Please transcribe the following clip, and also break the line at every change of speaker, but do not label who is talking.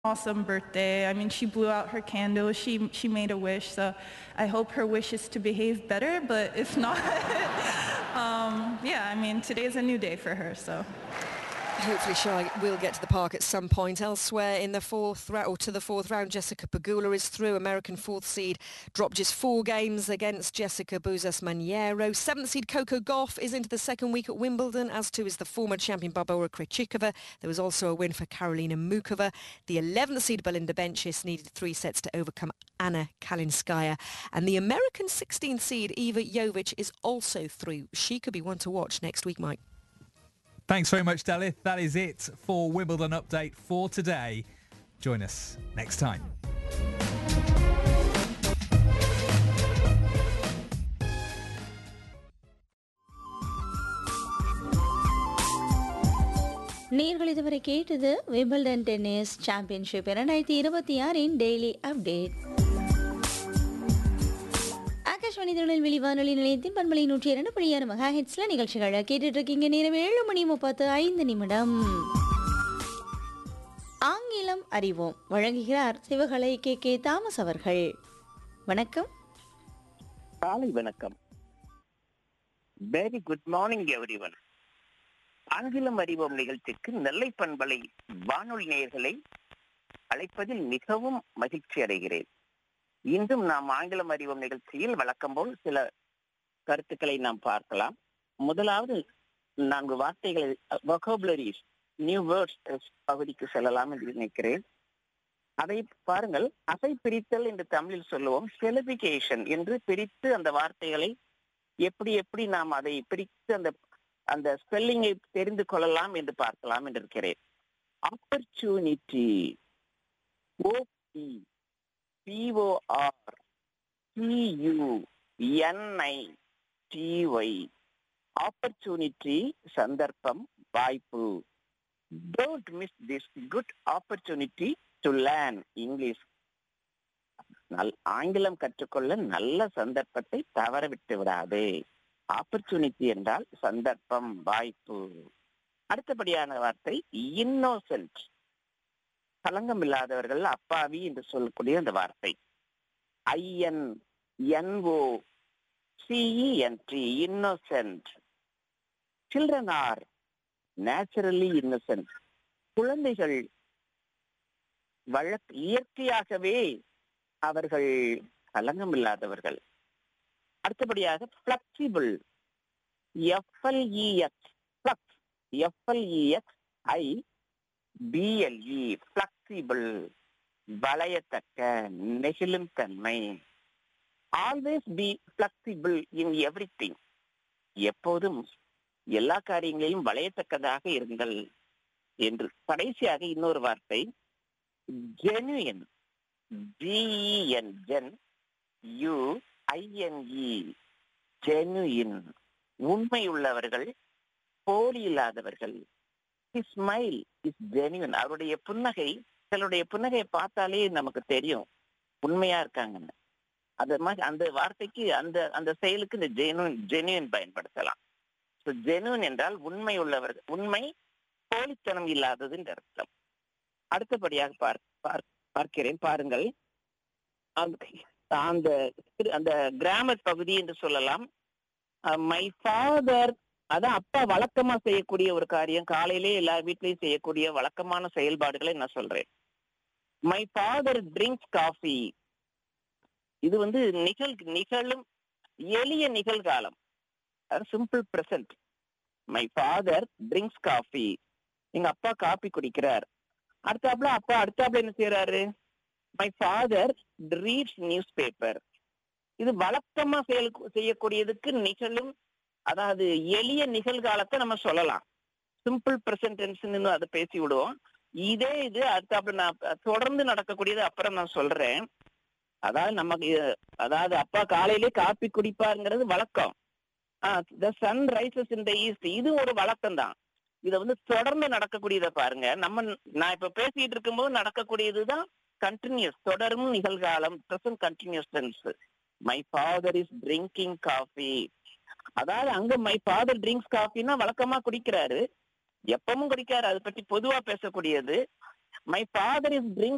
awesome birthday. I mean, she blew out her candle. She she made a wish. So I hope her wish is to behave better. But if not, um, yeah, I mean, today's a new day for her. So.
Hopefully Shy will get to the park at some point. Elsewhere in the fourth round, or to the fourth round, Jessica Pegula is through. American fourth seed dropped just four games against Jessica Bouzas Maniero. Seventh seed Coco Goff is into the second week at Wimbledon, as too is the former champion Barbora Krejcikova. There was also a win for Karolina Mukova. The 11th seed Belinda Bencic needed three sets to overcome Anna Kalinskaya. And the American 16th seed Eva Jovic is also through. She could be one to watch next week, Mike.
Thanks very much, Dalith. That is it for Wimbledon Update for today. Join us next time.
நேர்கள் இதுவரை கேட்டது Wimbledon tennis championship இரண்டாயிரத்தி இருபத்தி ஆறின் daily update Akashvani Tirunelveli வானொலி நிலையத்தின் பண்பலை நூற்றி இரண்டு புள்ளி ஆறு மெகா ஹெட்ஸ்ல நிகழ்ச்சிகளை கேட்டுட்டு இருக்கீங்க நேரம் ஏழு மணி முப்பத்து ஐந்து நிமிடம் ஆங்கிலம் அறிவோம் வழங்குகிறார் சிவகலை கே கே தாமஸ் அவர்கள் வணக்கம்
காலை வணக்கம் வெரி குட் மார்னிங் எவ்ரிவன் ஆங்கிலம் அறிவோம் நிகழ்ச்சிக்கு நெல்லை பண்பலை வானொலி நேயர்களை அழைப்பதில் மிகவும் மகிழ்ச்சி அடைகிறேன் இன்றும் நாம் ஆங்கிலம் அறிவோம் நிகழ்ச்சியில் வழக்கம் போல் சில கருத்துக்களை நாம் பார்க்கலாம் முதலாவது நான்கு வார்த்தைகளை வொகோபுலரிஸ் நியூ வேர்ட்ஸ் பகுதிக்கு செல்லலாம் என்று நினைக்கிறேன் அதை பாருங்கள் அசை பிரித்தல் என்று தமிழில் சொல்லுவோம் செலிபிகேஷன் என்று பிரித்து அந்த வார்த்தைகளை எப்படி எப்படி நாம் அதை பிரித்து அந்த அந்த ஸ்பெல்லிங்கை தெரிந்து கொள்ளலாம் என்று பார்க்கலாம் என்று இருக்கிறேன் opportunity OP POR TU NI TY opportunity சந்தர்ப்பம் வாய்ப்பு don't miss this good opportunity to learn English நல் ஆங்கிலம் கற்றுக்கொள்ள நல்ல சந்தர்ப்பத்தை தவற விட்டு விடாதே ஆப்பர்ச்சுனிட்டி என்றால் சந்தர்ப்பம் வாய்ப்பு அடுத்தபடியான வார்த்தை இன்னோசென்ட் களங்கம் இல்லாதவர்கள் அப்பாவி என்று சொல்லக்கூடிய அந்த வார்த்தை IN NO CENT innocent children are naturally innocent குழந்தைகள் வழக் இயற்கையாகவே அவர்கள் களங்கம் இல்லாதவர்கள் அடுத்தபடியாக flexible FLEX flex FLEX I BLE flexible வளையத்தக்க நெகிழும் தன்மை always be flexible in everything எப்போதும் எல்லா காரியங்களையும் வளையத்தக்கதாக இருங்கள் என்று கடைசியாக இன்னொரு வார்த்தை genuine GEN gen U INE genuine உண்மை உள்ளவர்கள் போலி இல்லாதவர்கள் ஸ்மைல் இஸ் ஜெனுவன் அவருடைய புன்னகை சிலருடைய புன்னகையை பார்த்தாலே நமக்கு தெரியும் உண்மையா இருக்காங்கன்னு அது மாதிரி அந்த வார்த்தைக்கு அந்த அந்த செயலுக்கு இந்த ஜெனுவன் ஜெனுவன் பயன்படுத்தலாம் ஸோ ஜெனுவன் என்றால் உண்மை உள்ளவர்கள் உண்மை போலித்தனம் இல்லாதது என்ற அர்த்தம் அடுத்தபடியாக பார் பார்க்கிறேன் பாருங்கள் அந்த அந்த கிராமர் பகுதி என்று சொல்லலாம் மை ஃபாதர் அதான் அப்பா வழக்கமா செய்யக்கூடிய ஒரு காரியம் காலையிலே எல்லா வீட்லயும் செய்யக்கூடிய வழக்கமான செயல்பாடுகளை நான் சொல்றேன் மை ஃபாதர் ட்ரிங்க்ஸ் காஃபி இது வந்து நிகழ் நிகழும் எளிய நிகழ்காலம் simple present my father drinks coffee எங்க அப்பா காபி குடிக்கிறார் அடுத்தாப்புல அப்பா அடுத்தாப்புல என்ன செய்யறாரு my father reads newspaper இது வழக்கமா செயல் செய்யக்கூடியதுக்கு நிகழும் அதாவது எளிய நிகழ்காலத்தை நம்ம சொல்லலாம் சிம்பிள் பிரசன்டென்ஸ் அதை பேசி விடுவோம் இதே இது அடுத்தாப்புல நான் தொடர்ந்து நடக்கக்கூடியது அப்புறம் நான் சொல்றேன் அதாவது நமக்கு அதாவது அப்பா காலையிலே காப்பி குடிப்பாருங்கிறது வழக்கம் the sun rises in the east இது ஒரு வழக்கம் தான் இதை வந்து தொடர்ந்து நடக்கக்கூடியதை பாருங்க நம்ம நான் இப்ப பேசிட்டு இருக்கும்போது நடக்கக்கூடியதுதான் கண்டினியூஸ் தொடரும் நிகழ்காலம் present continuous tense my father is drinking coffee அதாவது அங்க மை ஃபாதர் ட்ரிங்க்ஸ் காஃபின்னா வழக்கமா குடிக்கிறாரு எப்பவும் குடிக்காரு அதை பற்றி பொதுவா பேசக்கூடியது மை ஃபாதர் இஸ் ட்ரிங்க்